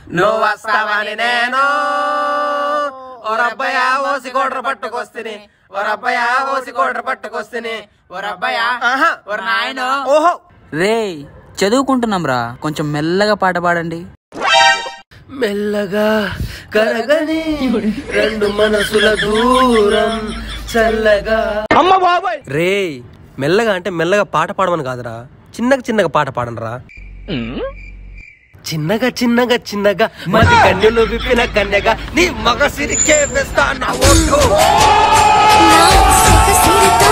నువ్వు వస్తావని నేను ఓరబ్బయ్య ఓసి కోట్ర పట్టుకొస్తిని ఓరబ్బయ్య ఓసి కోట్ర పట్టుకొస్తిని ఓరబ్బయ్య ఆహా. ఓర నాయనో ఓహో రే చదువుకుంటున్నాం రా కొంచెం మెల్లగా పాట పాడండి మెల్లగా కరగని రెండు మనసుల దూరం చల్లగా అమ్మ బాబాయ్ రే మెల్లగా అంటే మెల్లగా పాట పాడమని కాదురా చిన్నగా చిన్నగా పాట పాడనరా చిన్నగా చిన్నగా చిన్నగా మది కన్నులు విప్పిన కన్యగా నీ మగ సిరికే వేస్తా నా ఓటు నా సొగసిరితో